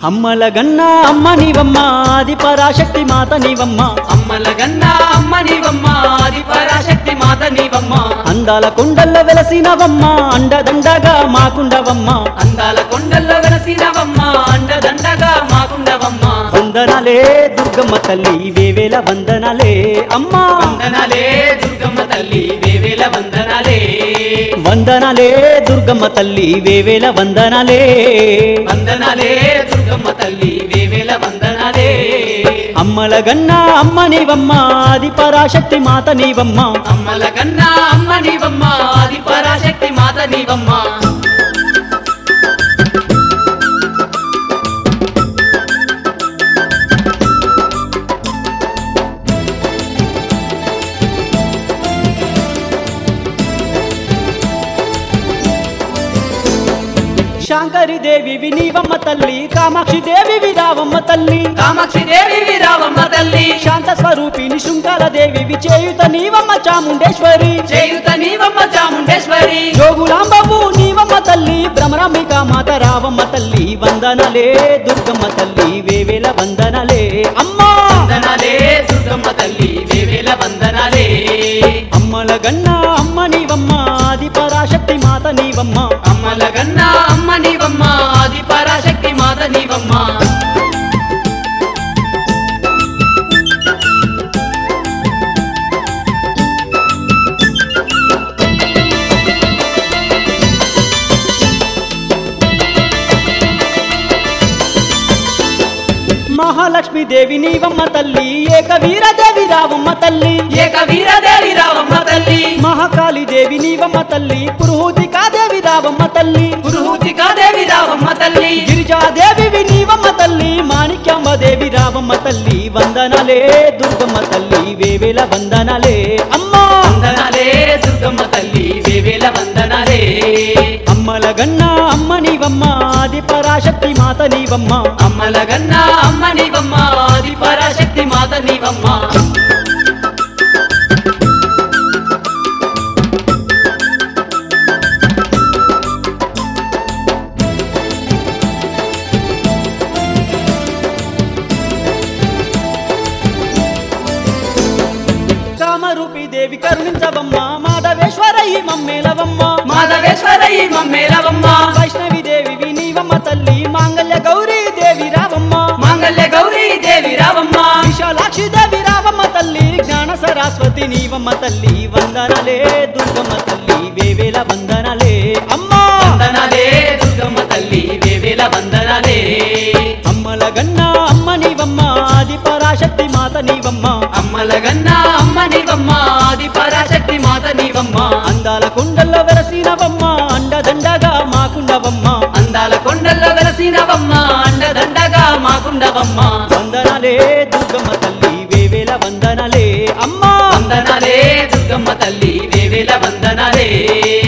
అమ్మల గన్నా అమ్మ నీవమ్మ ఆది పరాశక్తి మాత నీవమ్మ అమ్మల గన్నా అమ్మ నీవమ్మ ఆది పరాశక్తి మాత నీవమ్మ అందాల కొండల్లో వెలసినవమ్మ అండదండగా మాకుండవమ్మ అందాల కొండల్లో వెలసినవమ్మ అండదండగా మాకుండవమ్మ వందనాలే దుర్గమ్మ తల్లి వేవేల వందనాలే అమ్మా వందనాలే దుర్గమ్మ తల్లి వేవేల వందనాలే వందనాలే దుర్గమ్మ తల్లి వేవేల వందనాలే వందనాలే దుర్గమ్మ తల్లి వేవేల వందనాలే అమ్మల గన్నా అమ్మ నీవమ్మ ఆది పరాశక్తి మాత నీవమ్మ అమ్మల కన్నా అమ్మ నీవమ్మ ఆది పరాశక్తి మాత నీవమ్మ శాంకరి దేవి నీవమ్మ తల్లి కామాక్షి దేవి రావమ్మ తల్లి కామాక్షి దేవి రావమ్మ తల్లి శాంత స్వరూపిణి శృంగాల దేవి చేయుత నీవమ్మ చాముండేశ్వరి చేయుత నీవమ్మ చాముండేశ్వరి జోగులాంబవు నీవమ్మ తల్లి భ్రమరాంబిక మాత రావమ్మ తల్లి వందనలే దుర్గమ్మ తల్లి వేవేల వందనలే అమ్మా వందనాలే దుర్గమ్మ తల్లి వేవేల వందనాలే అమ్మల గన్నా అమ్మ నీవమ్మ ఆది పరాశక్తి మాత నీవమ్మ అమ్మల గన్నా అమ్మ నీవమ్మ ఆది పరాశక్తి మాత నీవమ్మ మహాలక్ష్మి దేవి నీవమ్మ తల్లి ఏక వీరదేవి రావమ్మ తల్లి ఏక వీరదేవి రావమ్మ తల్లి మహాకాళి దేవి నీవమ్మ తల్లి పురుహూతికా దేవి రావమ్మ తల్లి పురుహూతికా దేవి రావమ్మ తల్లి గిరిజాదేవి నీవమ్మ తల్లి మాణిక్యాంబ దేవి రావమ్మ తల్లి వందనలే దుర్గమ్మ తల్లి వేవేల వందనలే అమ్మా వందనాలే దుర్గమ్మ తల్లి వేవేల వందనాలే అమ్మల గన్నా అమ్మ నీవమ్మ ఆది పరాశక్తి మాత నీవమ్మ అమ్మల గన్నా అమ్మ నీవమ్మ ఆది పరాశక్తి మాత నీవమ్మ కామరూపి దేవి కరుణించవమ్మ మాధవేశ్వరయ్యి మమ్మేలవమ్మ మాధవేశ్వరయ్య మమ్మేలవమ్మ వైష్ణవి దేవి నీవమ్మ తల్లి మాంగళ్య గౌరీ దేవి రావమ్మ మాంగళ్య గౌరీ దేవి రావమ్మ విశాలాక్షి దేవి రావమ్మ తల్లి జ్ఞాన సరస్వతి నీవమ్మ తల్లి వందనలే దుర్గమ్మ తల్లి వేవేల వందనలే అమ్మా వందనాలే దుర్గమ్మ తల్లి వేవేల వందనాలే అమ్మల గన్నా అమ్మ నీవమ్మ ఆది పరాశక్తి మాత నీవమ్మ అమ్మల గన్నా అమ్మ నీవమ్మ ఆది పరాశక్తి మాత నీవమ్మ అందాల కుండల్లో వెలసినవమ్మ అండదండగా మాకుండవమ్మ అందాల కొండల్లో వెలసినవమ్మ అండదండగా మాకుండవమ్మ వందనాలే దుర్గమ్మ తల్లి వేవేల వందనలే అమ్మా వందనాలే దుర్గమ్మ తల్లి వేవేల వందనాలే